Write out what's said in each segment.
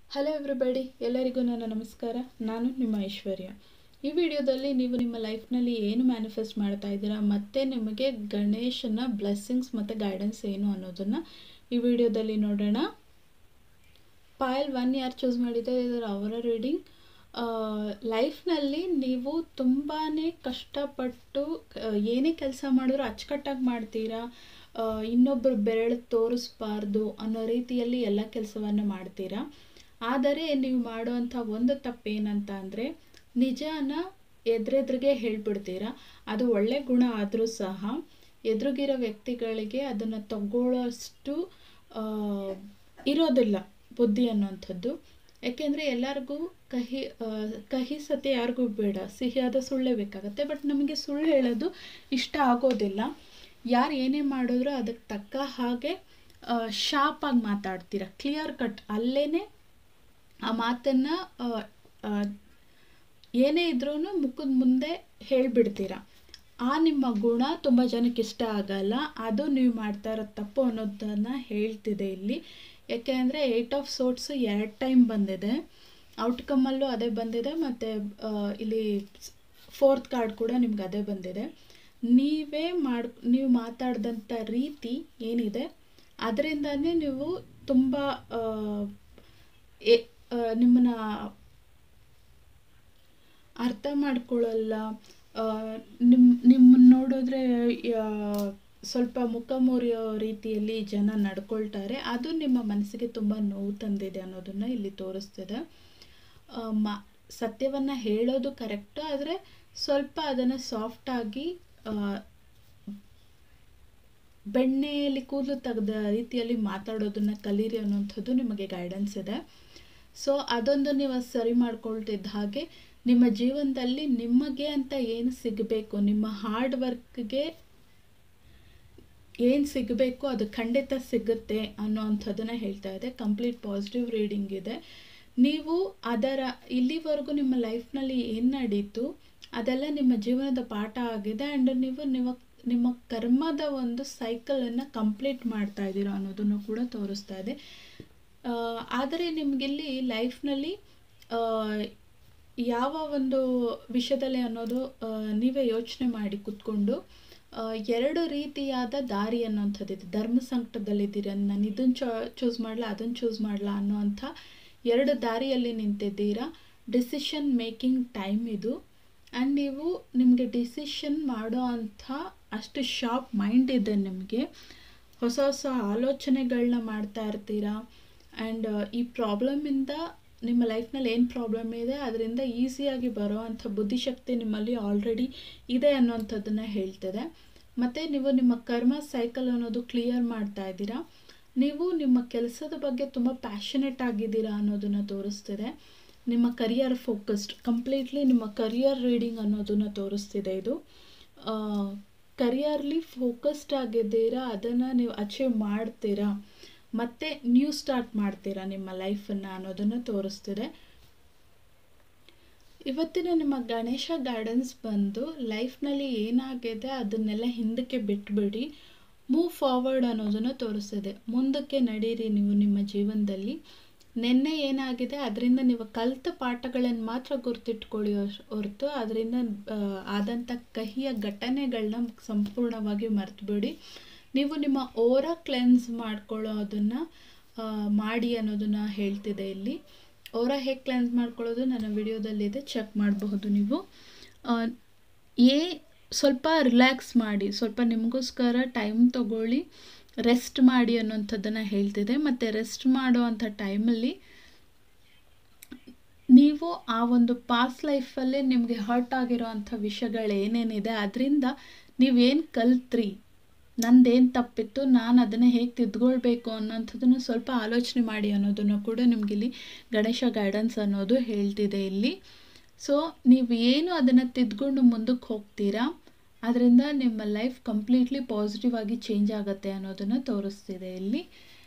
hello everybody ಎಲ್ಲರಿಗೂ ನನ್ನ ನಮಸ್ಕಾರ ನಾನು ನಿಮ್ಮ ಐಶ್ವರ್ಯ ಈ ವಿಡಿಯೋದಲ್ಲಿ ನೀವು ನಿಮ್ಮ ಲೈಫ್ನಲ್ಲಿ ಏನು ಮ್ಯಾನಿಫೆಸ್ಟ್ ಮಾಡ್ತಾ ಇದ್ದೀರಾ ಮತ್ತು ನಿಮಗೆ ಗಣೇಶನ ಬ್ಲೆಸ್ಸಿಂಗ್ಸ್ ಮತ್ತು ಗೈಡೆನ್ಸ್ ಏನು ಅನ್ನೋದನ್ನು ಈ ವಿಡಿಯೋದಲ್ಲಿ ನೋಡೋಣ ಪಾಯಲ್ ಒನ್ ಯಾರು ಚೂಸ್ ಮಾಡಿದೆ ಇದರ ಅವರ ರೀಡಿಂಗ್ ಲೈಫ್ನಲ್ಲಿ ನೀವು ತುಂಬಾ ಕಷ್ಟಪಟ್ಟು ಆ, ಏನೇ ಕೆಲಸ ಮಾಡಿದ್ರು ಅಚ್ಚುಕಟ್ಟಾಗಿ ಮಾಡ್ತೀರಾ ಆ, ಇನ್ನೊಬ್ಬರು ಬೆರಳು ತೋರಿಸ್ಬಾರ್ದು ಅನ್ನೋ ರೀತಿಯಲ್ಲಿ ಎಲ್ಲ ಕೆಲಸವನ್ನು ಮಾಡ್ತೀರಾ ಆದರೆ ನೀವು ಮಾಡುವಂಥ ಒಂದು ತಪ್ಪೇನಂತ ಅಂದರೆ ನಿಜಾನ ಎದುರೆದ್ರಿಗೆ ಹೇಳ್ಬಿಡ್ತೀರಾ ಅದು ಒಳ್ಳೆ ಗುಣ ಆದರೂ ಸಹ ಎದುರುಗಿರೋ ವ್ಯಕ್ತಿಗಳಿಗೆ ಅದನ್ನು ತಗೊಳ್ಳೋಷ್ಟು ಆ, ಇರೋದಿಲ್ಲ ಬುದ್ಧಿ ಅನ್ನುವಂಥದ್ದು ಯಾಕೆಂದರೆ ಎಲ್ಲರಿಗೂ ಕಹಿ ಆ, ಕಹಿ ಸತ್ಯ ಯಾರಿಗೂ ಬೇಡ ಸಿಹಿಯಾದ ಸುಳ್ಳೇ ಬೇಕಾಗತ್ತೆ ಬಟ್ ನಮಗೆ ಸುಳ್ಳು ಹೇಳೋದು ಇಷ್ಟ ಆಗೋದಿಲ್ಲ ಯಾರು ಏನೇ ಮಾಡಿದ್ರು ಅದಕ್ಕೆ ತಕ್ಕ ಹಾಗೆ ಶಾರ್ಪಾಗಿ ಮಾತಾಡ್ತೀರ ಕ್ಲಿಯರ್ ಕಟ್ ಅಲ್ಲೇ ಆ ಮಾತನ್ನು ಏನೇ ಇದ್ರೂ ಮುಖದ ಮುಂದೆ ಹೇಳಿಬಿಡ್ತೀರ ಆ ನಿಮ್ಮ ಗುಣ ತುಂಬ ಜನಕ್ಕೆ ಇಷ್ಟ ಆಗಲ್ಲ ಅದು ನೀವು ಮಾಡ್ತಾ ಇರೋ ತಪ್ಪು ಅನ್ನೋದನ್ನು ಹೇಳ್ತಿದೆ ಇಲ್ಲಿ ಯಾಕೆ ಅಂದರೆ ಏಯ್ಟ್ ಆಫ್ ಸೋಟ್ಸು ಎರಡು ಟೈಮ್ ಬಂದಿದೆ ಔಟ್ಕಮ್ಮಲ್ಲೂ ಅದೇ ಬಂದಿದೆ ಮತ್ತು ಇಲ್ಲಿ ಫೋರ್ತ್ ಕಾರ್ಡ್ ಕೂಡ ನಿಮ್ಗೆ ಅದೇ ಬಂದಿದೆ ನೀವೇ ಮಾಡ್ ನೀವು ಮಾತಾಡಿದಂಥ ರೀತಿ ಏನಿದೆ ಅದರಿಂದನೇ ನೀವು ತುಂಬ ನಿಮ್ಮನ್ನ ಅರ್ಥ ಮಾಡ್ಕೊಳ್ಳಲ್ಲ ನಿಮ್ಮ ನಿಮ್ಮನ್ನ ನೋಡಿದ್ರೆ ಯಾ- ಸ್ವಲ್ಪ ಮುಖ ಮುರಿಯೋ ರೀತಿಯಲ್ಲಿ ಜನ ನಡ್ಕೊಳ್ತಾರೆ ಅದು ನಿಮ್ಮ ಮನಸ್ಸಿಗೆ ತುಂಬ ನೋವು ತಂದಿದೆ ಅನ್ನೋದನ್ನು ಇಲ್ಲಿ ತೋರಿಸ್ತಿದೆ ಆ, ಮಾ ಸತ್ಯವನ್ನು ಹೇಳೋದು ಕರೆಕ್ಟು ಆದರೆ ಸ್ವಲ್ಪ ಅದನ್ನು ಸಾಫ್ಟಾಗಿ ಬೆಣ್ಣೆಯಲ್ಲಿ ಕೂದಲು ತೆಗೆದ ರೀತಿಯಲ್ಲಿ ಮಾತಾಡೋದನ್ನು ಕಲೀರಿ ಅನ್ನೋಂಥದ್ದು ನಿಮಗೆ ಗೈಡೆನ್ಸ್ ಇದೆ ಸೊ ಅದೊಂದು ನೀವು ಸರಿ ಮಾಡ್ಕೊಳ್ತಿದ್ದ ಹಾಗೆ ನಿಮ್ಮ ಜೀವನದಲ್ಲಿ ನಿಮಗೆ ಅಂತ ಏನು ಸಿಗಬೇಕು ನಿಮ್ಮ ಹಾರ್ಡ್ ವರ್ಕ್ಗೆ ಏನು ಸಿಗಬೇಕು ಅದು ಖಂಡಿತ ಸಿಗುತ್ತೆ ಅನ್ನೋವಂಥದ್ದನ್ನು ಹೇಳ್ತಾ ಇದೆ ಕಂಪ್ಲೀಟ್ ಪಾಸಿಟಿವ್ ರೀಡಿಂಗ್ ಇದೆ ನೀವು ಅದರ ಇಲ್ಲಿವರೆಗೂ ನಿಮ್ಮ ಲೈಫ್ನಲ್ಲಿ ಏನು ನಡೀತು ಅದೆಲ್ಲ ನಿಮ್ಮ ಜೀವನದ ಪಾಠ ಆಗಿದೆ ಆ್ಯಂಡ್ ನೀವು ನಿಮ್ಮ ನಿಮ್ಮ ಕರ್ಮದ ಒಂದು ಸೈಕಲನ್ನು ಕಂಪ್ಲೀಟ್ ಮಾಡ್ತಾ ಇದ್ದೀರಾ ಅನ್ನೋದನ್ನು ಕೂಡ ತೋರಿಸ್ತಾ ಇದೆ ಆ, ಆದರೆ ನಿಮಗಿಲ್ಲಿ ಲೈಫ್ನಲ್ಲಿ ಯಾವ ಒಂದು ವಿಷಯದಲ್ಲಿ ಅನ್ನೋದು ಆ, ನೀವೇ ಯೋಚನೆ ಮಾಡಿ ಕೂತ್ಕೊಂಡು ಆ, ಎರಡು ರೀತಿಯಾದ ದಾರಿ ಅನ್ನೋಂಥದ್ದಿದೆ ಧರ್ಮ ಸಂಕಟದಲ್ಲಿದ್ದೀರಿ ನಾನು ಇದನ್ನು ಚೂ ಚೂಸ್ ಮಾಡಲಾ ಅದನ್ನು ಚೂಸ್ ಮಾಡಲಾ ಅನ್ನೋವಂಥ ಎರಡು ದಾರಿಯಲ್ಲಿ ನಿಂತಿದ್ದೀರಾ ಡಿಸಿಷನ್ ಮೇಕಿಂಗ್ ಟೈಮ್ ಇದು ಆ್ಯಂಡ್ ನೀವು ನಿಮಗೆ ಡಿಸಿಷನ್ ಮಾಡೋ ಅಂಥ ಅಷ್ಟು ಶಾರ್ಪ್ ಮೈಂಡ್ ಇದೆ ನಿಮಗೆ ಹೊಸ ಹೊಸ ಆಲೋಚನೆಗಳನ್ನ ಮಾಡ್ತಾ ಇರ್ತೀರಾ ಆ್ಯಂಡ್ ಈ ಪ್ರಾಬ್ಲಮಿಂದ ನಿಮ್ಮ ಲೈಫ್ನಲ್ಲಿ ಏನು ಪ್ರಾಬ್ಲಮ್ ಇದೆ ಅದರಿಂದ ಈಸಿಯಾಗಿ ಬರೋ ಅಂಥ ಬುದ್ಧಿಶಕ್ತಿ ನಿಮ್ಮಲ್ಲಿ ಆಲ್ರೆಡಿ ಇದೆ ಅನ್ನೋಂಥದ್ದನ್ನು ಹೇಳ್ತಿದೆ ಮತ್ತು ನೀವು ನಿಮ್ಮ ಕರ್ಮ ಸೈಕಲ್ ಅನ್ನೋದು ಕ್ಲಿಯರ್ ಮಾಡ್ತಾ ಇದ್ದೀರಾ ನೀವು ನಿಮ್ಮ ಕೆಲಸದ ಬಗ್ಗೆ ತುಂಬ ಪ್ಯಾಷನೆಟ್ ಆಗಿದ್ದೀರಾ ಅನ್ನೋದನ್ನು ತೋರಿಸ್ತಿದೆ ನಿಮ್ಮ ಕರಿಯರ್ ಫೋಕಸ್ಡ್ ಕಂಪ್ಲೀಟ್ಲಿ ನಿಮ್ಮ ಕರಿಯರ್ ರೀಡಿಂಗ್ ಅನ್ನೋದನ್ನು ತೋರಿಸ್ತಿದೆ ಇದು ಕರಿಯರ್ಲಿ ಫೋಕಸ್ಡ್ ಆಗಿದ್ದೀರಾ ಅದನ್ನು ನೀವು ಅಚೀವ್ ಮಾಡ್ತೀರಾ ಮತ್ತೆ ನ್ಯೂ ಸ್ಟಾರ್ಟ್ ಮಾಡ್ತೀರಾ ನಿಮ್ಮ ಲೈಫನ್ನು ಅನ್ನೋದನ್ನು ತೋರಿಸ್ತಿದೆ ಇವತ್ತಿನ ನಿಮ್ಮ ಗಣೇಶ ಗೈಡೆನ್ಸ್ ಬಂದು ಲೈಫ್ನಲ್ಲಿ ಏನಾಗಿದೆ ಅದನ್ನೆಲ್ಲ ಹಿಂದಕ್ಕೆ ಬಿಟ್ಬಿಡಿ ಮೂವ್ ಫಾರ್ವರ್ಡ್ ಅನ್ನೋದನ್ನು ತೋರಿಸ್ತಿದೆ ಮುಂದಕ್ಕೆ ನಡೀರಿ ನೀವು ನಿಮ್ಮ ಜೀವನದಲ್ಲಿ ನಿನ್ನೆ ಏನಾಗಿದೆ ಅದರಿಂದ ನೀವು ಕಲಿತ ಪಾಠಗಳನ್ನು ಮಾತ್ರ ಗುರ್ತಿಟ್ಕೊಳ್ಳಿ ಹೊರ್- ಹೊರತು ಅದರಿಂದ ಆದಂಥ ಕಹಿಯ ಘಟನೆಗಳನ್ನ ಸಂಪೂರ್ಣವಾಗಿ ಮರೆತುಬಿಡಿ ನೀವು ನಿಮ್ಮ ಓರ ಕ್ಲೆನ್ಸ್ ಮಾಡ್ಕೊಳ್ಳೋದನ್ನು ಮಾಡಿ ಅನ್ನೋದನ್ನು ಹೇಳ್ತಿದೆ ಇಲ್ಲಿ ಓರ ಹೇಗೆ ಕ್ಲೆನ್ಸ್ ಮಾಡ್ಕೊಳ್ಳೋದು ನನ್ನ ವಿಡಿಯೋದಲ್ಲಿದೆ ಚೆಕ್ ಮಾಡಬಹುದು ನೀವು ಆ, ಏ ಸ್ವಲ್ಪ ರಿಲ್ಯಾಕ್ಸ್ ಮಾಡಿ ಸ್ವಲ್ಪ ನಿಮಗೋಸ್ಕರ ಟೈಮ್ ತಗೊಳ್ಳಿ ರೆಸ್ಟ್ ಮಾಡಿ ಅನ್ನೋಂಥದ್ದನ್ನು ಹೇಳ್ತಿದೆ ಮತ್ತು ರೆಸ್ಟ್ ಮಾಡುವಂಥ ಟೈಮಲ್ಲಿ ನೀವು ಆ ಒಂದು ಪಾಸ್ಟ್ ಲೈಫಲ್ಲಿ ನಿಮಗೆ ಹರ್ಟ್ ಆಗಿರೋ ಅಂಥ ವಿಷಯಗಳು ಏನೇನಿದೆ ಅದರಿಂದ ನೀವೇನು ಕಲ್ತ್ರಿ ನಂದೇನು ತಪ್ಪಿತ್ತು ನಾನು ಅದನ್ನು ಹೇಗೆ ತಿದ್ಕೊಳ್ಬೇಕು ಅನ್ನೋಂಥದ್ದನ್ನು ಸ್ವಲ್ಪ ಆಲೋಚನೆ ಮಾಡಿ ಅನ್ನೋದನ್ನು ಕೂಡ ನಿಮಗಿಲ್ಲಿ ಗಣೇಶ ಗೈಡೆನ್ಸ್ ಅನ್ನೋದು ಹೇಳ್ತಿದೆ ಇಲ್ಲಿ ಸೊ ನೀವು ಏನು ಅದನ್ನು ತಿದ್ಕೊಂಡು ಮುಂದಕ್ಕೆ ಹೋಗ್ತೀರಾ ಅದರಿಂದ ನಿಮ್ಮ ಲೈಫ್ ಕಂಪ್ಲೀಟ್ಲಿ ಪಾಸಿಟಿವ್ ಆಗಿ ಚೇಂಜ್ ಆಗುತ್ತೆ ಅನ್ನೋದನ್ನು ತೋರಿಸ್ತಿದೆ ಇಲ್ಲಿ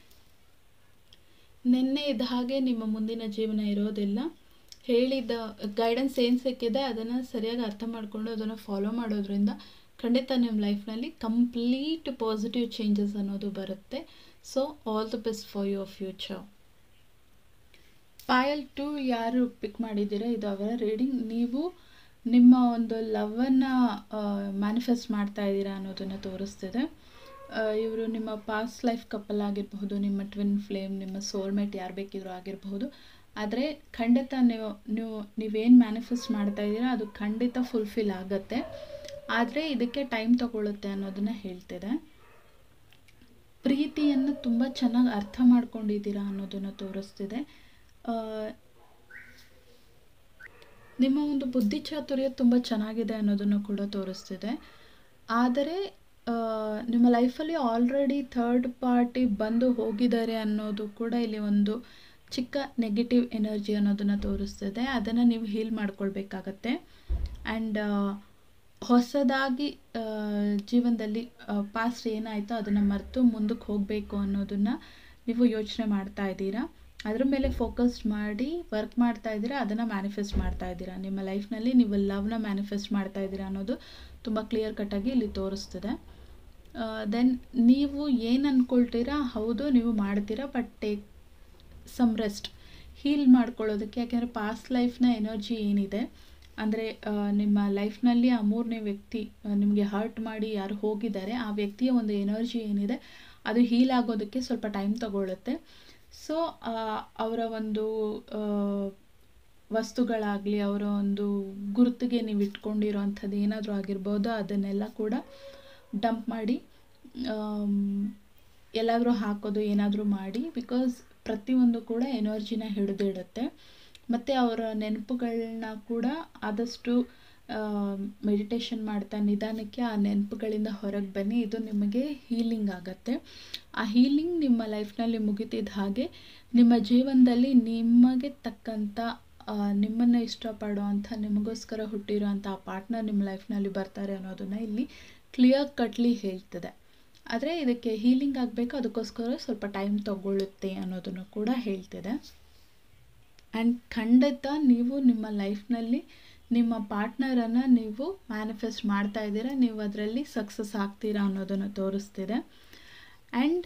ನಿನ್ನೆ ಇದ್ದ ಹಾಗೆ ನಿಮ್ಮ ಮುಂದಿನ ಜೀವನ ಇರೋದಿಲ್ಲ ಹೇಳಿದ ಗೈಡೆನ್ಸ್ ಏನು ಸಿಕ್ಕಿದೆ ಅದನ್ನು ಸರಿಯಾಗಿ ಅರ್ಥ ಮಾಡಿಕೊಂಡು ಅದನ್ನು ಫಾಲೋ ಮಾಡೋದ್ರಿಂದ ಖಂಡಿತ ನಿಮ್ಮ ಲೈಫ್ನಲ್ಲಿ ಕಂಪ್ಲೀಟ್ ಪಾಸಿಟಿವ್ ಚೇಂಜಸ್ ಅನ್ನೋದು ಬರುತ್ತೆ so all the best for your future Payal two ಯಾರು ಪಿಕ್ ಮಾಡಿದ್ದೀರಾ ಇದು ಅವರ ರೀಡಿಂಗ್ ನೀವು ನಿಮ್ಮ ಒಂದು ಲವನ್ನು ಮ್ಯಾನಿಫೆಸ್ಟ್ ಮಾಡ್ತಾ ಇದ್ದೀರಾ ಅನ್ನೋದನ್ನು ತೋರಿಸ್ತಿದೆ ಇವರು ನಿಮ್ಮ ಪಾಸ್ಟ್ ಲೈಫ್ ಕಪಲ್ ಆಗಿರಬಹುದು ನಿಮ್ಮ ಟ್ವಿನ್ ಫ್ಲೇಮ್ ನಿಮ್ಮ ಸೋಲ್ಮೇಟ್ ಯಾರು ಬೇಕಿದ್ರು ಆಗಿರಬಹುದು ಆದರೆ ಖಂಡಿತ ನೀವು ನೀವು ನೀವೇನು ಮ್ಯಾನಿಫೆಸ್ಟ್ ಮಾಡ್ತಾ ಇದ್ದೀರಾ ಅದು ಖಂಡಿತ ಫುಲ್ಫಿಲ್ ಆಗುತ್ತೆ ಆದರೆ ಇದಕ್ಕೆ ಟೈಮ್ ತಗೊಳ್ಳುತ್ತೆ ಅನ್ನೋದನ್ನು ಹೇಳ್ತಿದೆ ಪ್ರೀತಿಯನ್ನು ತುಂಬ ಚೆನ್ನಾಗಿ ಅರ್ಥ ಮಾಡ್ಕೊಂಡಿದ್ದೀರಾ ಅನ್ನೋದನ್ನು ತೋರಿಸ್ತಿದೆ ಆ, ನಿಮ್ಮ ಒಂದು ಬುದ್ಧಿ ಚಾತುರ್ಯ ತುಂಬ ಚೆನ್ನಾಗಿದೆ ಅನ್ನೋದನ್ನು ಕೂಡ ತೋರಿಸ್ತಿದೆ ಆದರೆ ಆ, ನಿಮ್ಮ ಲೈಫಲ್ಲಿ ಆಲ್ರೆಡಿ ಥರ್ಡ್ ಪಾರ್ಟಿ ಬಂದು ಹೋಗಿದ್ದಾರೆ ಅನ್ನೋದು ಕೂಡ ಇಲ್ಲಿ ಒಂದು ಚಿಕ್ಕ ನೆಗೆಟಿವ್ ಎನರ್ಜಿ ಅನ್ನೋದನ್ನು ತೋರಿಸ್ತಿದೆ ಅದನ್ನು ನೀವು ಹೀಲ್ ಮಾಡ್ಕೊಳ್ಬೇಕಾಗತ್ತೆ ಆ್ಯಂಡ್ ಹೊಸದಾಗಿ ಆ, ಜೀವನದಲ್ಲಿ ಪಾಸ್ಟ್ ಏನಾಯಿತೋ ಅದನ್ನು ಮರೆತು ಮುಂದಕ್ಕೆ ಹೋಗಬೇಕು ಅನ್ನೋದನ್ನು ನೀವು ಯೋಚನೆ ಮಾಡ್ತಾ ಇದ್ದೀರಾ ಅದ್ರ ಮೇಲೆ ಫೋಕಸ್ ಮಾಡಿ ವರ್ಕ್ ಮಾಡ್ತಾ ಇದ್ದೀರಾ ಅದನ್ನು ಮ್ಯಾನಿಫೆಸ್ಟ್ ಮಾಡ್ತಾ ಇದ್ದೀರಾ ನಿಮ್ಮ ಲೈಫ್ನಲ್ಲಿ ನೀವು ಲವ್ನ ಮ್ಯಾನಿಫೆಸ್ಟ್ ಮಾಡ್ತಾ ಇದ್ದೀರಾ ಅನ್ನೋದು ತುಂಬ ಕ್ಲಿಯರ್ ಕಟ್ಟಾಗಿ ಇಲ್ಲಿ ತೋರಿಸ್ತಿದೆ ದೆನ್ ನೀವು ಏನು ಅಂದ್ಕೊಳ್ತೀರಾ ಹೌದು ನೀವು ಮಾಡ್ತೀರಾ but take some rest heal ಮಾಡ್ಕೊಳ್ಳೋದಕ್ಕೆ ಯಾಕೆಂದರೆ ಪಾಸ್ಟ್ ಲೈಫ್ನ ಎನರ್ಜಿ ಏನಿದೆ ಅಂದರೆ ನಿಮ್ಮ ಲೈಫ್ನಲ್ಲಿ ಆ ಮೂರನೇ ವ್ಯಕ್ತಿ ಆ, ನಿಮಗೆ ಹರ್ಟ್ ಮಾಡಿ ಯಾರು ಹೋಗಿದ್ದಾರೆ ಆ ವ್ಯಕ್ತಿಯ ಒಂದು ಎನರ್ಜಿ ಏನಿದೆ ಅದು ಹೀಲ್ ಆಗೋದಕ್ಕೆ ಸ್ವಲ್ಪ ಟೈಮ್ ತಗೊಳ್ಳುತ್ತೆ ಸೊ ಅವರ ಒಂದು ಆ, ವಸ್ತುಗಳಾಗಲಿ ಅವರ ಒಂದು ಗುರುತಿಗೆ ನೀವು ಇಟ್ಕೊಂಡಿರೋವಂಥದ್ದು ಏನಾದರೂ ಆಗಿರ್ಬೋದು ಅದನ್ನೆಲ್ಲ ಕೂಡ ಡಂಪ್ ಮಾಡಿ ಆಮ್, ಎಲ್ಲಾದರೂ ಹಾಕೋದು ಏನಾದರೂ ಮಾಡಿ ಬಿಕಾಸ್ ಪ್ರತಿಯೊಂದು ಕೂಡ ಎನರ್ಜಿನ ಹಿಡಿದಿಡುತ್ತೆ ಮತ್ತು ಅವರ ನೆನಪುಗಳನ್ನ ಕೂಡ ಆದಷ್ಟು ಮೆಡಿಟೇಷನ್ ಮಾಡ್ತಾ ನಿಧಾನಕ್ಕೆ ಆ ನೆನಪುಗಳಿಂದ ಹೊರಗೆ ಬನ್ನಿ ಇದು ನಿಮಗೆ ಹೀಲಿಂಗ್ ಆಗುತ್ತೆ ಆ ಹೀಲಿಂಗ್ ನಿಮ್ಮ ಲೈಫ್ನಲ್ಲಿ ಮುಗಿತಿದ್ದ ಹಾಗೆ ನಿಮ್ಮ ಜೀವನದಲ್ಲಿ ನಿಮಗೆ ತಕ್ಕಂಥ ನಿಮ್ಮನ್ನು ಇಷ್ಟಪಡೋವಂಥ ನಿಮಗೋಸ್ಕರ ಹುಟ್ಟಿರೋಂಥ ಆ ಪಾರ್ಟ್ನರ್ ನಿಮ್ಮ ಲೈಫ್ನಲ್ಲಿ ಬರ್ತಾರೆ ಅನ್ನೋದನ್ನು ಇಲ್ಲಿ ಕ್ಲಿಯರ್ ಕಟ್ಲಿ ಹೇಳ್ತದೆ ಆದರೆ ಇದಕ್ಕೆ ಹೀಲಿಂಗ್ ಆಗಬೇಕು ಅದಕ್ಕೋಸ್ಕರ ಸ್ವಲ್ಪ ಟೈಮ್ ತಗೊಳ್ಳುತ್ತೆ ಅನ್ನೋದನ್ನು ಕೂಡ ಹೇಳ್ತಿದೆ ಆ್ಯಂಡ್ ಖಂಡಿತ ನೀವು ನಿಮ್ಮ ಲೈಫ್ನಲ್ಲಿ ನಿಮ್ಮ ಪಾರ್ಟ್ನರನ್ನು ನೀವು ಮ್ಯಾನಿಫೆಸ್ಟ್ ಮಾಡ್ತಾ ಇದ್ದೀರಾ ನೀವು ಅದರಲ್ಲಿ ಸಕ್ಸಸ್ ಆಗ್ತೀರಾ ಅನ್ನೋದನ್ನು ತೋರಿಸ್ತಿದೆ ಆ್ಯಂಡ್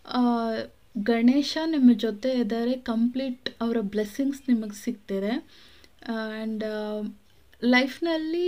ಗಣೇಶ ನಿಮ್ಮ ಜೊತೆ ಇದ್ದಾರೆ ಕಂಪ್ಲೀಟ್ ಅವರ ಬ್ಲೆಸ್ಸಿಂಗ್ಸ್ ನಿಮಗೆ ಸಿಗ್ತಿದೆ ಆ್ಯಂಡ್ ಲೈಫ್ನಲ್ಲಿ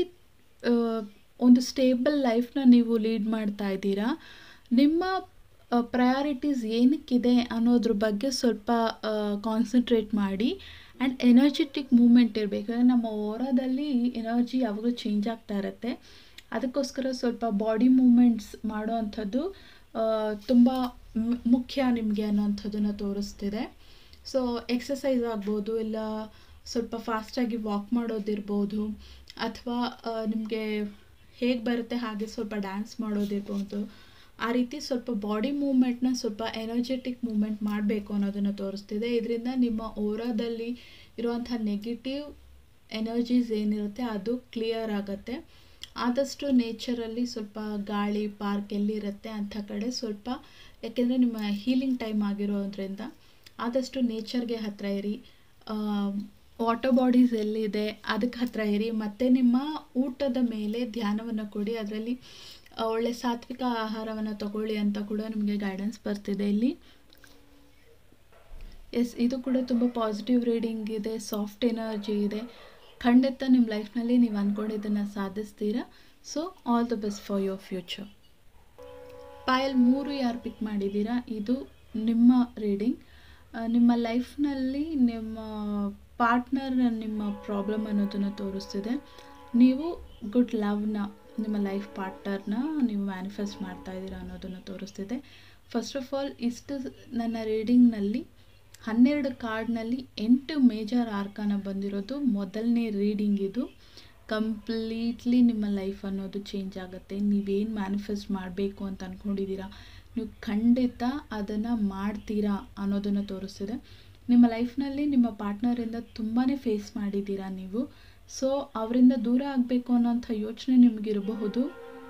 ಒಂದು ಸ್ಟೇಬಲ್ ಲೈಫ್ನ ನೀವು ಲೀಡ್ ಮಾಡ್ತಾ ಇದ್ದೀರಾ ನಿಮ್ಮ ಪ್ರಯಾರಿಟೀಸ್ ಏನಕ್ಕಿದೆ ಅನ್ನೋದ್ರ ಬಗ್ಗೆ ಸ್ವಲ್ಪ ಕಾನ್ಸಂಟ್ರೇಟ್ ಮಾಡಿ ಆ್ಯಂಡ್ ಎನರ್ಜೆಟಿಕ್ ಮೂಮೆಂಟ್ ಇರಬೇಕು ನಮ್ಮ ಓರಾದಲ್ಲಿ ಎನರ್ಜಿ ಯಾವಾಗಲೂ ಚೇಂಜ್ ಆಗ್ತಾ ಇರುತ್ತೆ ಅದಕ್ಕೋಸ್ಕರ ಸ್ವಲ್ಪ ಬಾಡಿ ಮೂಮೆಂಟ್ಸ್ ಮಾಡೋ ಅಂಥದ್ದು ತುಂಬ ಮುಖ್ಯ ನಿಮಗೆ ಅನ್ನೋಂಥದ್ದನ್ನು ತೋರಿಸ್ತಿದೆ ಸೊ ಎಕ್ಸಸೈಸ್ ಆಗ್ಬೋದು ಇಲ್ಲ ಸ್ವಲ್ಪ ಫಾಸ್ಟಾಗಿ ವಾಕ್ ಮಾಡೋದಿರ್ಬೋದು ಅಥವಾ ನಿಮಗೆ ಹೇಗೆ ಬರುತ್ತೆ ಹಾಗೆ ಸ್ವಲ್ಪ ಡ್ಯಾನ್ಸ್ ಮಾಡೋದಿರ್ಬೋದು ಆ ರೀತಿ ಸ್ವಲ್ಪ ಬಾಡಿ ಮೂಮೆಂಟ್ನ ಸ್ವಲ್ಪ ಎನರ್ಜೆಟಿಕ್ ಮೂಮೆಂಟ್ ಮಾಡಬೇಕು ಅನ್ನೋದನ್ನು ತೋರಿಸ್ತಿದೆ ಇದರಿಂದ ನಿಮ್ಮ ಓರಾದಲ್ಲಿ ಇರುವಂಥ ನೆಗೆಟಿವ್ ಎನರ್ಜೀಸ್ ಏನಿರುತ್ತೆ ಅದು ಕ್ಲಿಯರ್ ಆಗುತ್ತೆ ಆದಷ್ಟು ನೇಚರಲ್ಲಿ ಸ್ವಲ್ಪ ಗಾಳಿ ಪಾರ್ಕ್ ಎಲ್ಲಿರುತ್ತೆ ಅಂಥ ಕಡೆ ಸ್ವಲ್ಪ ಯಾಕೆಂದರೆ ನಿಮ್ಮ ಹೀಲಿಂಗ್ ಟೈಮ್ ಆಗಿರೋದ್ರಿಂದ ಆದಷ್ಟು ನೇಚರ್ಗೆ ಹತ್ತಿರ ಇರಿ ವಾಟರ್ ಬಾಡೀಸ್ ಎಲ್ಲಿದೆ ಅದಕ್ಕೆ ಹತ್ತಿರ ಇರಿ ಮತ್ತು ನಿಮ್ಮ ಊಟದ ಮೇಲೆ ಧ್ಯಾನವನ್ನು ಕೊಡಿ ಅದರಲ್ಲಿ ಒಳ್ಳೆ ಸಾತ್ವಿಕ ಆಹಾರವನ್ನು ತಗೊಳ್ಳಿ ಅಂತ ಕೂಡ ನಿಮಗೆ ಗೈಡೆನ್ಸ್ ಬರ್ತಿದೆ ಇಲ್ಲಿ ಎಸ್ ಇದು ಕೂಡ ತುಂಬ ಪಾಸಿಟಿವ್ ರೀಡಿಂಗ್ ಇದೆ ಸಾಫ್ಟ್ ಎನರ್ಜಿ ಇದೆ ಖಂಡಿತ ನಿಮ್ಮ ಲೈಫ್ನಲ್ಲಿ ನೀವು ಅಂದ್ಕೊಂಡಿದ್ದನ್ನು ಸಾಧಿಸ್ತೀರಾ so all the best for your future Payal ಮೂರು ಯಾರು ಪಿಕ್ ಮಾಡಿದ್ದೀರಾ ಇದು ನಿಮ್ಮ ರೀಡಿಂಗ್ ನಿಮ್ಮ ಲೈಫ್ನಲ್ಲಿ ನಿಮ್ಮ ಪಾರ್ಟ್ನರ್ ನಿಮ್ಮ ಪ್ರಾಬ್ಲಮ್ ಅನ್ನೋದನ್ನು ತೋರಿಸ್ತಿದೆ ನೀವು ಗುಡ್ ಲವ್ನ ನಿಮ್ಮ ಲೈಫ್ ಪಾರ್ಟ್ನರ್ನ ನೀವು ಮ್ಯಾನಿಫೆಸ್ಟ್ ಮಾಡ್ತಾ ಇದ್ದೀರಾ ಅನ್ನೋದನ್ನು ತೋರಿಸ್ತಿದೆ ಫಸ್ಟ್ ಆಫ್ ಆಲ್ ಇಷ್ಟು ನನ್ನ ರೀಡಿಂಗ್ನಲ್ಲಿ ಹನ್ನೆರಡು ಕಾರ್ಡ್ನಲ್ಲಿ ಎಂಟು ಮೇಜರ್ ಆರ್ಕಾನ ಬಂದಿರೋದು ಮೊದಲನೇ ರೀಡಿಂಗ್ ಇದು ಕಂಪ್ಲೀಟ್ಲಿ ನಿಮ್ಮ ಲೈಫ್ ಅನ್ನೋದು ಚೇಂಜ್ ಆಗುತ್ತೆ ನೀವೇನು ಮ್ಯಾನಿಫೆಸ್ಟ್ ಮಾಡಬೇಕು ಅಂತ ಅಂದ್ಕೊಂಡಿದ್ದೀರಾ ನೀವು ಖಂಡಿತ ಅದನ್ನು ಮಾಡ್ತೀರಾ ಅನ್ನೋದನ್ನು ತೋರಿಸ್ತಿದೆ ನಿಮ್ಮ ಲೈಫ್ನಲ್ಲಿ ನಿಮ್ಮ ಪಾರ್ಟ್ನರಿಂದ ತುಂಬಾ ಫೇಸ್ ಮಾಡಿದ್ದೀರಾ ನೀವು ಸೊ ಅವರಿಂದ ದೂರ ಆಗಬೇಕು ಅನ್ನೋಂಥ ಯೋಚನೆ ನಿಮಗಿರಬಹುದು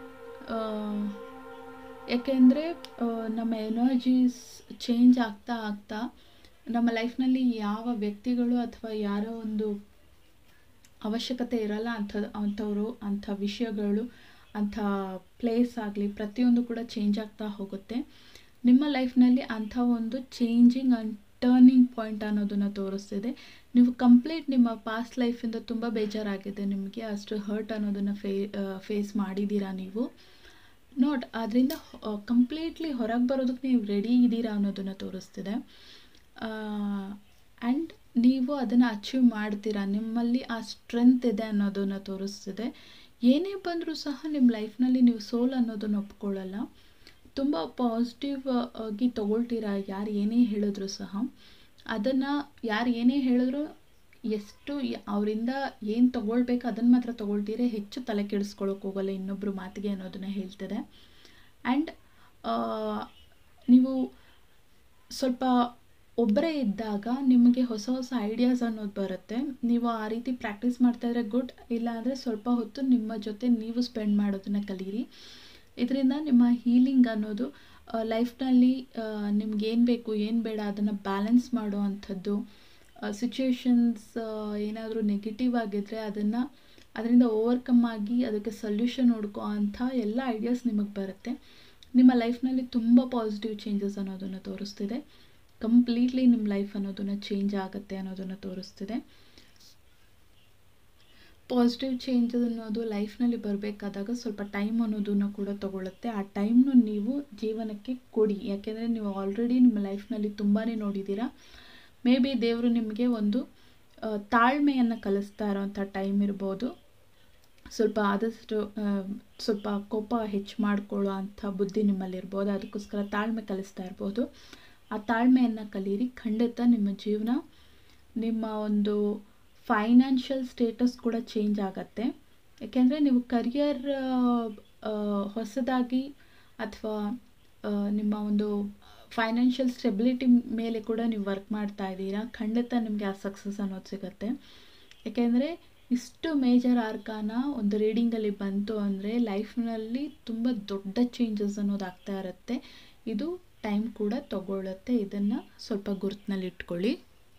ಯಾಕೆಂದರೆ ನಮ್ಮ ಎನರ್ಜೀಸ್ ಚೇಂಜ್ ಆಗ್ತಾ ಆಗ್ತಾ ನಮ್ಮ ಲೈಫ್ನಲ್ಲಿ ಯಾವ ವ್ಯಕ್ತಿಗಳು ಅಥವಾ ಯಾರೋ ಒಂದು ಅವಶ್ಯಕತೆ ಇರಲ್ಲ ಅಂಥ ಅಂಥವರು ಅಂಥ ವಿಷಯಗಳು ಅಂಥ ಪ್ಲೇಸ್ ಆಗಲಿ ಪ್ರತಿಯೊಂದು ಕೂಡ ಚೇಂಜ್ ಆಗ್ತಾ ಹೋಗುತ್ತೆ ನಿಮ್ಮ ಲೈಫ್ನಲ್ಲಿ ಅಂಥ ಒಂದು ಚೇಂಜಿಂಗ್ ಅನ್ ಟರ್ನಿಂಗ್ ಪಾಯಿಂಟ್ ಅನ್ನೋದನ್ನು ತೋರಿಸ್ತಿದೆ ನೀವು ಕಂಪ್ಲೀಟ್ ನಿಮ್ಮ ಪಾಸ್ಟ್ ಲೈಫಿಂದ ತುಂಬ ಬೇಜಾರಾಗಿದೆ ನಿಮಗೆ ಅಷ್ಟು ಹರ್ಟ್ ಅನ್ನೋದನ್ನು ಫೇ ಫೇಸ್ ಮಾಡಿದ್ದೀರಾ ನೀವು ನೋಟ್ ಅದರಿಂದ ಕಂಪ್ಲೀಟ್ಲಿ ಹೊರಗೆ ಬರೋದಕ್ಕೆ ನೀವು ರೆಡಿ ಇದ್ದೀರಾ ಅನ್ನೋದನ್ನು ತೋರಿಸ್ತಿದೆ ಆ್ಯಂಡ್ ನೀವು ಅದನ್ನು ಅಚೀವ್ ಮಾಡ್ತೀರಾ ನಿಮ್ಮಲ್ಲಿ ಆ ಸ್ಟ್ರೆಂತ್ ಇದೆ ಅನ್ನೋದನ್ನು ತೋರಿಸ್ತಿದೆ ಏನೇ ಬಂದರೂ ಸಹ ನಿಮ್ಮ ಲೈಫ್ನಲ್ಲಿ ನೀವು ಸೋಲ್ ಅನ್ನೋದನ್ನು ಒಪ್ಕೊಳ್ಳಲ್ಲ ತುಂಬ ಪಾಸಿಟಿವ್ ಆಗಿ ತೊಗೊಳ್ತೀರಾ ಯಾರು ಏನೇ ಹೇಳಿದ್ರು ಸಹ ಅದನ್ನು ಯಾರು ಏನೇ ಹೇಳಿದ್ರು ಎಷ್ಟು ಅವರಿಂದ ಏನು ತೊಗೊಳ್ಬೇಕು ಅದನ್ನು ಮಾತ್ರ ತೊಗೊಳ್ತೀರಿ ಹೆಚ್ಚು ತಲೆ ಕೆಡಿಸ್ಕೊಳ್ಳೋಕೆ ಹೋಗಲ್ಲ ಇನ್ನೊಬ್ಬರು ಮಾತಿಗೆ ಅನ್ನೋದನ್ನು ಹೇಳ್ತಿದೆ ಆ್ಯಂಡ್ ನೀವು ಸ್ವಲ್ಪ ಒಬ್ಬರೇ ಇದ್ದಾಗ ನಿಮಗೆ ಹೊಸ ಹೊಸ ಐಡಿಯಾಸ್ ಅನ್ನೋದು ಬರುತ್ತೆ ನೀವು ಆ ರೀತಿ ಪ್ರಾಕ್ಟೀಸ್ ಮಾಡ್ತಾಯಿದ್ರೆ ಗುಡ್ ಇಲ್ಲ ಅಂದರೆ ಸ್ವಲ್ಪ ಹೊತ್ತು ನಿಮ್ಮ ಜೊತೆ ನೀವು ಸ್ಪೆಂಡ್ ಮಾಡೋದನ್ನು ಕಲೀರಿ ಇದರಿಂದ ನಿಮ್ಮ ಹೀಲಿಂಗ್ ಅನ್ನೋದು ಲೈಫ್ನಲ್ಲಿ ನಿಮ್ಗೆ ಏನು ಬೇಕು ಏನು ಬೇಡ ಅದನ್ನು ಬ್ಯಾಲೆನ್ಸ್ ಮಾಡೋ ಅಂಥದ್ದು ಸಿಚುವೇಶನ್ಸ್ ಏನಾದರೂ ನೆಗೆಟಿವ್ ಆಗಿದ್ದರೆ ಅದನ್ನು ಅದರಿಂದ ಓವರ್ಕಮ್ ಆಗಿ ಅದಕ್ಕೆ ಸೊಲ್ಯೂಷನ್ ಹುಡ್ಕೋ ಅಂಥ ಎಲ್ಲ ಐಡಿಯಾಸ್ ನಿಮಗೆ ಬರುತ್ತೆ ನಿಮ್ಮ ಲೈಫ್ನಲ್ಲಿ ತುಂಬ ಪಾಸಿಟಿವ್ ಚೇಂಜಸ್ ಅನ್ನೋದನ್ನು ತೋರಿಸ್ತಿದೆ ಕಂಪ್ಲೀಟ್ಲಿ ನಿಮ್ಮ ಲೈಫ್ ಅನ್ನೋದನ್ನು ಚೇಂಜ್ ಆಗುತ್ತೆ ಅನ್ನೋದನ್ನು ತೋರಿಸ್ತಿದೆ ಪಾಸಿಟಿವ್ ಚೇಂಜಸ್ ಅನ್ನೋದು ಲೈಫ್ನಲ್ಲಿ ಬರಬೇಕಾದಾಗ ಸ್ವಲ್ಪ ಟೈಮ್ ಅನ್ನೋದನ್ನು ಕೂಡ ತಗೊಳ್ಳುತ್ತೆ ಆ ಟೈಮ್ನು ನೀವು ಜೀವನಕ್ಕೆ ಕೊಡಿ ಯಾಕೆಂದರೆ ನೀವು ಆಲ್ರೆಡಿ ನಿಮ್ಮ ಲೈಫ್ನಲ್ಲಿ ತುಂಬಾ ನೋಡಿದ್ದೀರಾ ಮೇ ಬಿ ದೇವರು ನಿಮಗೆ ಒಂದು ತಾಳ್ಮೆಯನ್ನು ಕಲಿಸ್ತಾ ಇರೋವಂಥ ಟೈಮ್ ಇರ್ಬೋದು ಸ್ವಲ್ಪ ಆದಷ್ಟು ಸ್ವಲ್ಪ ಕೋಪ ಹೆಚ್ಚು ಮಾಡ್ಕೊಳ್ಳೋ ಅಂಥ ಬುದ್ಧಿ ನಿಮ್ಮಲ್ಲಿರ್ಬೋದು ಅದಕ್ಕೋಸ್ಕರ ತಾಳ್ಮೆ ಕಲಿಸ್ತಾ ಇರ್ಬೋದು ಆ ತಾಳ್ಮೆಯನ್ನು ಕಲೀರಿ ಖಂಡಿತ ನಿಮ್ಮ ಜೀವನ ನಿಮ್ಮ ಒಂದು ಫೈನಾನ್ಷಿಯಲ್ ಸ್ಟೇಟಸ್ ಕೂಡ ಚೇಂಜ್ ಆಗುತ್ತೆ ಯಾಕೆಂದರೆ ನೀವು ಕರಿಯರ್ ಹೊಸದಾಗಿ ಅಥವಾ ನಿಮ್ಮ ಒಂದು ಫೈನಾನ್ಷಿಯಲ್ ಸ್ಟೆಬಿಲಿಟಿ ಮೇಲೆ ಕೂಡ ನೀವು ವರ್ಕ್ ಮಾಡ್ತಾ ಇದ್ದೀರಾ ಖಂಡಿತ ನಿಮಗೆ ಆ ಸಕ್ಸಸ್ ಅನ್ನೋದು ಸಿಗುತ್ತೆ ಯಾಕೆಂದರೆ ಇಷ್ಟು ಮೇಜರ್ ಆರ್ಕಾನ ಒಂದು ರೀಡಿಂಗಲ್ಲಿ ಬಂತು ಅಂದರೆ ಲೈಫ್ನಲ್ಲಿ ತುಂಬ ದೊಡ್ಡ ಚೇಂಜಸ್ ಅನ್ನೋದು ಆಗ್ತಾ ಇರುತ್ತೆ ಇದು ಟೈಮ್ ಕೂಡ ತಗೊಳ್ಳುತ್ತೆ ಇದನ್ನು ಸ್ವಲ್ಪ ಗುರುತಿನಲ್ಲಿ ಇಟ್ಕೊಳ್ಳಿ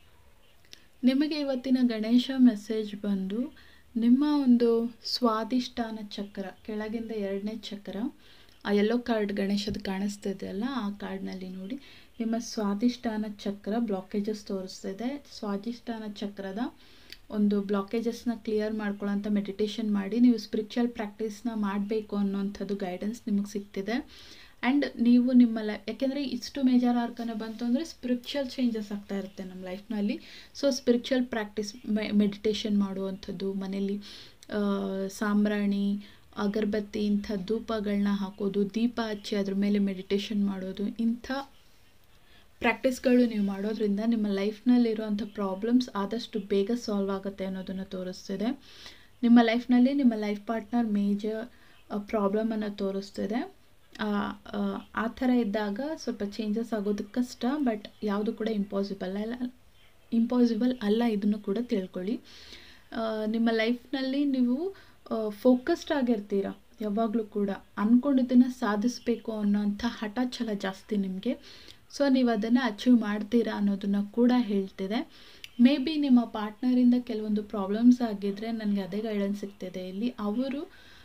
ನಿಮಗೆ ಇವತ್ತಿನ ಗಣೇಶ ಮೆಸೇಜ್ ಬಂದು ನಿಮ್ಮ ಒಂದು ಸ್ವಾದಿಷ್ಟಾನ ಚಕ್ರ ಕೆಳಗಿಂದ ಎರಡನೇ ಚಕ್ರ ಆ ಯೆಲ್ಲೋ ಕಾರ್ಡ್ ಗಣೇಶದ ಕಾಣಿಸ್ತಿದೆಯಲ್ಲ ಆ ಕಾರ್ಡ್ನಲ್ಲಿ ನೋಡಿ ನಿಮ್ಮ ಸ್ವಾದಿಷ್ಟಾನ ಚಕ್ರ ಬ್ಲಾಕೇಜಸ್ ತೋರಿಸ್ತಿದೆ ಸ್ವಾದಿಷ್ಟಾನ ಚಕ್ರದ ಒಂದು ಬ್ಲಾಕೇಜಸ್ನ ಕ್ಲಿಯರ್ ಮಾಡ್ಕೊಳ್ಳೋಂಥ ಮೆಡಿಟೇಷನ್ ಮಾಡಿ ನೀವು ಸ್ಪಿರಿಚುವಲ್ ಪ್ರಾಕ್ಟೀಸ್ನ ಮಾಡಬೇಕು ಅನ್ನೋಂಥದ್ದು ಗೈಡೆನ್ಸ್ ನಿಮಗೆ ಸಿಗ್ತಿದೆ ಆ್ಯಂಡ್ ನೀವು ನಿಮ್ಮ ಲೈ ಯಾಕೆಂದರೆ ಇಷ್ಟು ಮೇಜರ್ ಆರ್ಕನ ಬಂತು ಅಂದರೆ ಸ್ಪಿರಿಚುವಲ್ ಚೇಂಜಸ್ ಆಗ್ತಾ ಇರುತ್ತೆ ನಮ್ಮ ಲೈಫ್ನಲ್ಲಿ ಸೊ ಸ್ಪಿರಿಚುವಲ್ ಪ್ರಾಕ್ಟೀಸ್ ಮೆಡಿಟೇಷನ್ ಮಾಡುವಂಥದ್ದು ಮನೇಲಿ ಸಾಂಬ್ರಾಣಿ ಅಗರಬತ್ತಿ ಇಂಥ ಧೂಪಗಳನ್ನ ಹಾಕೋದು ದೀಪ ಹಚ್ಚಿ ಅದ್ರ ಮೇಲೆ ಮೆಡಿಟೇಷನ್ ಮಾಡೋದು ಇಂಥ ಪ್ರಾಕ್ಟೀಸ್ಗಳು ನೀವು ಮಾಡೋದ್ರಿಂದ ನಿಮ್ಮ ಲೈಫ್ನಲ್ಲಿರುವಂಥ ಪ್ರಾಬ್ಲಮ್ಸ್ ಆದಷ್ಟು ಬೇಗ ಸಾಲ್ವ್ ಆಗುತ್ತೆ ಅನ್ನೋದನ್ನು ತೋರಿಸ್ತಿದೆ ನಿಮ್ಮ ಲೈಫ್ನಲ್ಲಿ ನಿಮ್ಮ ಲೈಫ್ ಪಾರ್ಟ್ನರ್ ಮೇಜರ್ ಪ್ರಾಬ್ಲಮನ್ನು ತೋರಿಸ್ತಿದೆ ಆ ಥರ ಇದ್ದಾಗ ಸ್ವಲ್ಪ ಚೇಂಜಸ್ ಆಗೋದಕ್ಕೆ ಕಷ್ಟ ಬಟ್ ಯಾವುದು ಕೂಡ ಇಂಪಾಸಿಬಲ್ ಅಲ್ಲ ಇಂಪಾಸಿಬಲ್ ಅಲ್ಲ ಇದನ್ನು ಕೂಡ ತಿಳ್ಕೊಳ್ಳಿ ನಿಮ್ಮ ಲೈಫ್ನಲ್ಲಿ ನೀವು ಫೋಕಸ್ಡ್ ಆಗಿರ್ತೀರ ಯಾವಾಗಲೂ ಕೂಡ ಅಂದ್ಕೊಂಡಿದ್ದನ್ನು ಸಾಧಿಸಬೇಕು ಅನ್ನೋಂಥ ಹಠ ಛಲ ಜಾಸ್ತಿ ನಿಮಗೆ ಸೊ ನೀವು ಅದನ್ನು ಅಚೀವ್ ಮಾಡ್ತೀರಾ ಅನ್ನೋದನ್ನು ಕೂಡ ಹೇಳ್ತಿದೆ ಮೇ ಬಿ ನಿಮ್ಮ ಪಾರ್ಟ್ನರಿಂದ ಕೆಲವೊಂದು ಪ್ರಾಬ್ಲಮ್ಸ್ ಆಗಿದ್ದರೆ ನನಗೆ ಅದೇ ಗೈಡೆನ್ಸ್ ಸಿಗ್ತಿದೆ ಇಲ್ಲಿ ಅವರು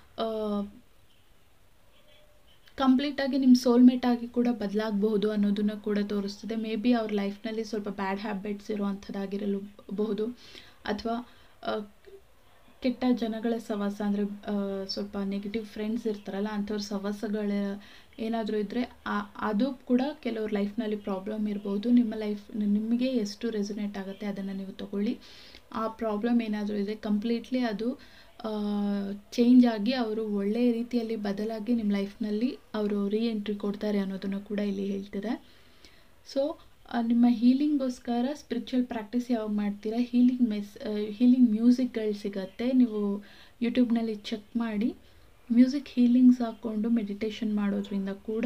ಕಂಪ್ಲೀಟಾಗಿ ನಿಮ್ಮ ಸೋಲ್ಮೇಟ್ ಆಗಿ ಕೂಡ ಬದಲಾಗಬಹುದು ಅನ್ನೋದನ್ನು ಕೂಡ ತೋರಿಸ್ತಿದೆ ಮೇ ಬಿ ಅವ್ರ ಲೈಫ್ನಲ್ಲಿ ಸ್ವಲ್ಪ ಬ್ಯಾಡ್ ಹ್ಯಾಬಿಟ್ಸ್ ಇರುವಂಥದ್ದಾಗಿರಲಬಹುದು ಅಥವಾ ಕೆಟ್ಟ ಜನಗಳ ಸವಾಸ ಅಂದರೆ ಸ್ವಲ್ಪ ನೆಗೆಟಿವ್ ಫ್ರೆಂಡ್ಸ್ ಇರ್ತಾರಲ್ಲ ಅಂಥವ್ರ ಸವಾಸಗಳ ಏನಾದರೂ ಇದ್ದರೆ ಅದು ಕೂಡ ಕೆಲವ್ರ ಲೈಫ್ನಲ್ಲಿ ಪ್ರಾಬ್ಲಮ್ ಇರ್ಬೋದು ನಿಮ್ಮ ಲೈಫ್ ನಿಮಗೆ ಎಷ್ಟು ರೆಸೊನೇಟ್ ಆಗುತ್ತೆ ಅದನ್ನು ನೀವು ತಗೊಳ್ಳಿ ಆ ಪ್ರಾಬ್ಲಮ್ ಏನಾದರೂ ಇದೆ ಕಂಪ್ಲೀಟ್ಲಿ ಅದು ಚೇಂಜ್ ಆಗಿ ಅವರು ಒಳ್ಳೆಯ ರೀತಿಯಲ್ಲಿ ಬದಲಾಗಿ ನಿಮ್ಮ ಲೈಫ್ನಲ್ಲಿ ಅವರು ರೀ ಎಂಟ್ರಿ ಕೊಡ್ತಾರೆ ಅನ್ನೋದನ್ನು ಕೂಡ ಇಲ್ಲಿ ಹೇಳ್ತಿದೆ ಸೊ ನಿಮ್ಮ ಹೀಲಿಂಗೋಸ್ಕರ ಸ್ಪಿರಿಚುವಲ್ ಪ್ರಾಕ್ಟೀಸ್ ಯಾವಾಗ ಮಾಡ್ತೀರಾ ಹೀಲಿಂಗ್ ಮೆಸ್ ಹೀಲಿಂಗ್ ಮ್ಯೂಸಿಕ್ಗಳು ಸಿಗತ್ತೆ ನೀವು ಯೂಟ್ಯೂಬ್ನಲ್ಲಿ ಚೆಕ್ ಮಾಡಿ ಮ್ಯೂಸಿಕ್ ಹೀಲಿಂಗ್ಸ್ ಹಾಕ್ಕೊಂಡು ಮೆಡಿಟೇಷನ್ ಮಾಡೋದ್ರಿಂದ ಕೂಡ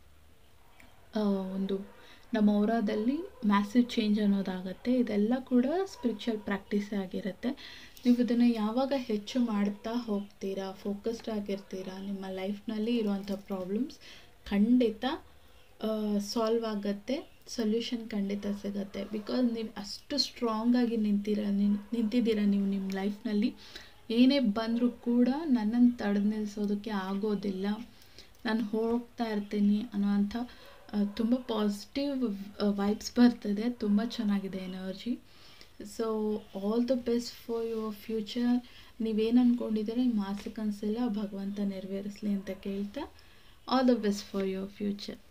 ಒಂದು ನಮ್ಮ ಓರಾದಲ್ಲಿ ಮ್ಯಾಸಿವ್ ಚೇಂಜ್ ಅನ್ನೋದಾಗತ್ತೆ ಇದೆಲ್ಲ ಕೂಡ ಸ್ಪಿರಿಚುವಲ್ ಪ್ರಾಕ್ಟೀಸೇ ಆಗಿರುತ್ತೆ ನೀವು ಇದನ್ನು ಯಾವಾಗ ಹೆಚ್ಚು ಮಾಡ್ತಾ ಹೋಗ್ತೀರಾ ಫೋಕಸ್ಡ್ ಆಗಿರ್ತೀರಾ ನಿಮ್ಮ ಲೈಫ್ನಲ್ಲಿ ಇರುವಂಥ ಪ್ರಾಬ್ಲಮ್ಸ್ ಖಂಡಿತ ಸಾಲ್ವ್ ಆಗುತ್ತೆ ಸೊಲ್ಯೂಷನ್ ಖಂಡಿತ ಸಿಗುತ್ತೆ ಬಿಕಾಸ್ ನೀವು ಅಷ್ಟು ಸ್ಟ್ರಾಂಗಾಗಿ ನಿಂತೀರ ನಿಂತಿದ್ದೀರ ನೀವು ನಿಮ್ಮ ಲೈಫ್ನಲ್ಲಿ ಏನೇ ಬಂದರೂ ಕೂಡ ನನ್ನನ್ನು ತಡೆದು ನಿಲ್ಲಿಸೋದಕ್ಕೆ ಆಗೋದಿಲ್ಲ ನಾನು ಹೋಗ್ತಾ ಇರ್ತೀನಿ ಅನ್ನೋವಂಥ ತುಂಬ ಪಾಸಿಟಿವ್ ವೈಬ್ಸ್ ಬರ್ತದೆ ತುಂಬ ಚೆನ್ನಾಗಿದೆ energy so all the best for your future ನೀವೇನು ಅಂದ್ಕೊಂಡಿದ್ದೀರ ನಿಮ್ಮ ಆಸೆ ಕನಸೆಲ್ಲ ಭಗವಂತ ನೆರವೇರಿಸಲಿ ಅಂತ ಕೇಳ್ತಾ all the best for your future